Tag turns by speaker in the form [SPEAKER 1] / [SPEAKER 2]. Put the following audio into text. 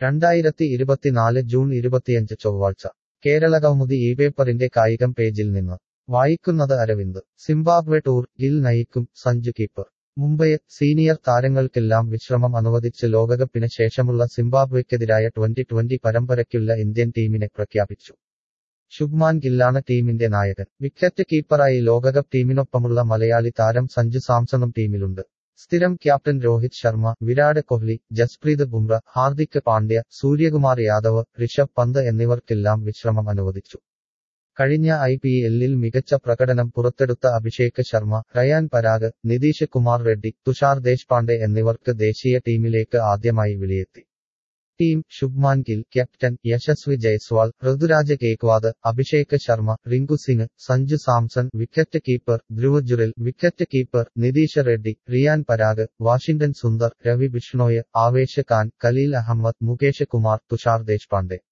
[SPEAKER 1] രണ്ടായിരത്തി ഇരുപത്തിനാല് ജൂൺ ഇരുപത്തിയഞ്ച് ചൊവ്വാഴ്ച കേരള കൗമുദി ഈ പേപ്പറിന്റെ കായികം പേജിൽ നിന്ന് വായിക്കുന്നത് അരവിന്ദ് സിംബാബ്വെ ടൂർ ഗിൽ നയിക്കും സഞ്ജു കീപ്പർ മുംബൈ സീനിയർ താരങ്ങൾക്കെല്ലാം വിശ്രമം അനുവദിച്ച് ലോകകപ്പിന് ശേഷമുള്ള സിംബാബ്വെക്കെതിരായ ട്വന്റി ട്വന്റി പരമ്പരയ്ക്കുള്ള ഇന്ത്യൻ ടീമിനെ പ്രഖ്യാപിച്ചു ശുഭ്മാൻ ഗില്ലാണ് ടീമിന്റെ നായകൻ വിക്കറ്റ് കീപ്പറായി ലോകകപ്പ് ടീമിനൊപ്പമുള്ള മലയാളി താരം സഞ്ജു സാംസണും ടീമിലുണ്ട് സ്ഥിരം ക്യാപ്റ്റൻ രോഹിത് ശർമ്മ വിരാട് കോഹ്ലി ജസ്പ്രീത് ബുംറ ഹാർദിക് പാണ്ഡ്യ സൂര്യകുമാർ യാദവ് ഋഷഭ് പന്ത് എന്നിവർക്കെല്ലാം വിശ്രമം അനുവദിച്ചു കഴിഞ്ഞ ഐ പി എല്ലിൽ മികച്ച പ്രകടനം പുറത്തെടുത്ത അഭിഷേക് ശർമ്മ റയാൻ പരാഗ് നിതീഷ് കുമാർ റെഡ്ഡി തുഷാർ ദേശ്പാണ്ഡെ എന്നിവർക്ക് ദേശീയ ടീമിലേക്ക് ആദ്യമായി വിളിയെത്തി team Shubman Gill captain Yashasvi Jaiswal Ruturaj Gaikwad Abhishek Sharma Rinku Singh Sanju Samson wicket keeper Dhruv Jurel wicket keeper Nitish Reddy Riyan Parag Washington Sundar Ravi Bishnoi Avesh Khan Khaleel Ahmed Mukesh Kumar Tushar Deshpande